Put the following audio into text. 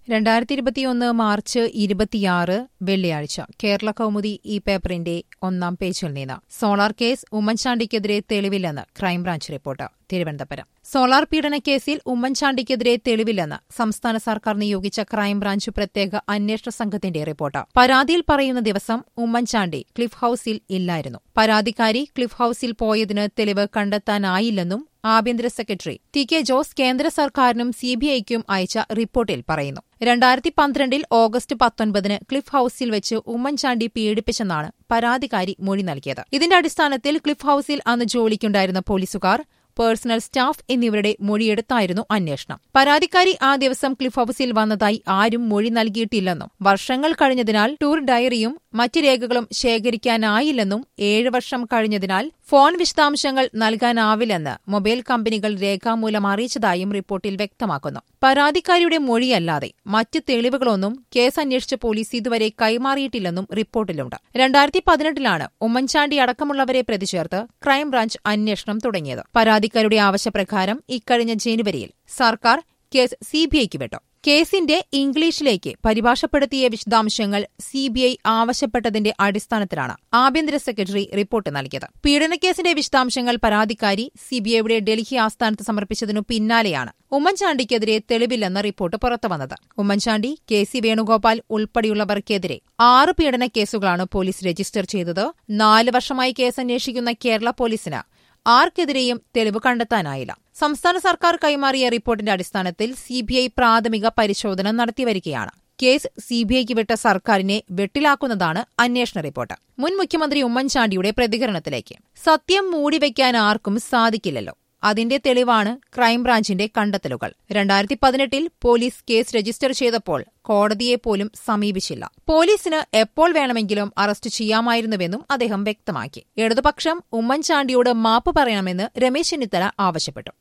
രണ്ടായിരത്തി ഇരുപത്തിയൊന്ന് മാർച്ച് ഇരുപത്തിയാറ് വെള്ളിയാഴ്ച കേരള കൗമുദി ഈ പേപ്പറിന്റെ ഒന്നാം പേജിൽ നിന്ന് സോളാർ കേസ് ഉമ്മൻചാണ്ടിക്കെതിരെ തെളിവില്ലെന്ന് ക്രൈംബ്രാഞ്ച് റിപ്പോർട്ട് തിരുവനന്തപുരം സോളാർ പീഡനക്കേസിൽ ഉമ്മൻചാണ്ടിക്കെതിരെ തെളിവില്ലെന്ന് സംസ്ഥാന സർക്കാർ നിയോഗിച്ച ക്രൈംബ്രാഞ്ച് പ്രത്യേക അന്വേഷണ സംഘത്തിന്റെ റിപ്പോർട്ട് പരാതിയിൽ പറയുന്ന ദിവസം ഉമ്മൻചാണ്ടി ക്ലിഫ് ഹൌസിൽ ഇല്ലായിരുന്നു പരാതിക്കാരി ക്ലിഫ് ഹൌസിൽ പോയതിന് തെളിവ് കണ്ടെത്താനായില്ലെന്നും ആഭ്യന്തര സെക്രട്ടറി ടി കെ ജോസ് കേന്ദ്ര സർക്കാരിനും സിബിഐക്കും അയച്ച റിപ്പോർട്ടിൽ പറയുന്നു രണ്ടായിരത്തി പന്ത്രണ്ടിൽ ഓഗസ്റ്റ് പത്തൊൻപതിന് ക്ലിഫ് ഹൌസിൽ വെച്ച് ഉമ്മൻചാണ്ടി പീഡിപ്പിച്ചെന്നാണ് പരാതിക്കാരി മൊഴി നൽകിയത് ഇതിന്റെ അടിസ്ഥാനത്തിൽ ക്ലിഫ് ഹൌസിൽ അന്ന് ജോലിക്കുണ്ടായിരുന്ന പോലീസുകാർ പേഴ്സണൽ സ്റ്റാഫ് എന്നിവരുടെ മൊഴിയെടുത്തായിരുന്നു അന്വേഷണം പരാതിക്കാരി ആ ദിവസം ക്ലിഫ് ഹൌസിൽ വന്നതായി ആരും മൊഴി നൽകിയിട്ടില്ലെന്നും വർഷങ്ങൾ കഴിഞ്ഞതിനാൽ ടൂർ ഡയറിയും മറ്റ് രേഖകളും ശേഖരിക്കാനായില്ലെന്നും ഏഴ് വർഷം കഴിഞ്ഞതിനാൽ ഫോൺ വിശദാംശങ്ങൾ നൽകാനാവില്ലെന്ന് മൊബൈൽ കമ്പനികൾ രേഖാമൂലം അറിയിച്ചതായും റിപ്പോർട്ടിൽ വ്യക്തമാക്കുന്നു പരാതിക്കാരിയുടെ മൊഴിയല്ലാതെ മറ്റ് തെളിവുകളൊന്നും കേസ് അന്വേഷിച്ച പോലീസ് ഇതുവരെ കൈമാറിയിട്ടില്ലെന്നും റിപ്പോർട്ടിലുണ്ട് രണ്ടായിരത്തി പതിനെട്ടിലാണ് ഉമ്മൻചാണ്ടി അടക്കമുള്ളവരെ പ്രതിചേർത്ത് ക്രൈംബ്രാഞ്ച് അന്വേഷണം തുടങ്ങിയത് പരാതിക്കാരുടെ ആവശ്യപ്രകാരം ഇക്കഴിഞ്ഞ ജനുവരിയിൽ സർക്കാർ കേസ് സിബിഐക്ക് വിട്ടു കേസിന്റെ ഇംഗ്ലീഷിലേക്ക് പരിഭാഷപ്പെടുത്തിയ വിശദാംശങ്ങൾ സിബിഐ ആവശ്യപ്പെട്ടതിന്റെ അടിസ്ഥാനത്തിലാണ് ആഭ്യന്തര സെക്രട്ടറി റിപ്പോർട്ട് നൽകിയത് പീഡനക്കേസിന്റെ വിശദാംശങ്ങൾ പരാതിക്കാരി സിബിഐയുടെ ഡൽഹി ആസ്ഥാനത്ത് സമർപ്പിച്ചതിനു പിന്നാലെയാണ് ഉമ്മൻചാണ്ടിക്കെതിരെ തെളിവില്ലെന്ന റിപ്പോർട്ട് പുറത്തുവന്നത് ഉമ്മൻചാണ്ടി കെ സി വേണുഗോപാൽ ഉൾപ്പെടെയുള്ളവർക്കെതിരെ ആറ് പീഡന കേസുകളാണ് പോലീസ് രജിസ്റ്റർ ചെയ്തത് നാല് വർഷമായി കേസ് അന്വേഷിക്കുന്ന കേരള പോലീസിന് ആർക്കെതിരെയും തെളിവ് കണ്ടെത്താനായില്ല സംസ്ഥാന സർക്കാർ കൈമാറിയ റിപ്പോർട്ടിന്റെ അടിസ്ഥാനത്തിൽ സിബിഐ പ്രാഥമിക പരിശോധന നടത്തിവരികയാണ് കേസ് സിബിഐക്ക് വിട്ട സർക്കാരിനെ വെട്ടിലാക്കുന്നതാണ് അന്വേഷണ റിപ്പോർട്ട് മുൻ മുഖ്യമന്ത്രി ഉമ്മൻചാണ്ടിയുടെ പ്രതികരണത്തിലേക്ക് സത്യം മൂടിവെക്കാൻ ആർക്കും സാധിക്കില്ലല്ലോ അതിന്റെ തെളിവാണ് ക്രൈംബ്രാഞ്ചിന്റെ കണ്ടെത്തലുകൾ രണ്ടായിരത്തി പതിനെട്ടിൽ പോലീസ് കേസ് രജിസ്റ്റർ ചെയ്തപ്പോൾ കോടതിയെ പോലും സമീപിച്ചില്ല പോലീസിന് എപ്പോൾ വേണമെങ്കിലും അറസ്റ്റ് ചെയ്യാമായിരുന്നുവെന്നും അദ്ദേഹം വ്യക്തമാക്കി ഇടതുപക്ഷം ഉമ്മൻചാണ്ടിയോട് മാപ്പ് പറയണമെന്ന് രമേശ് ചെന്നിത്തല ആവശ്യപ്പെട്ടു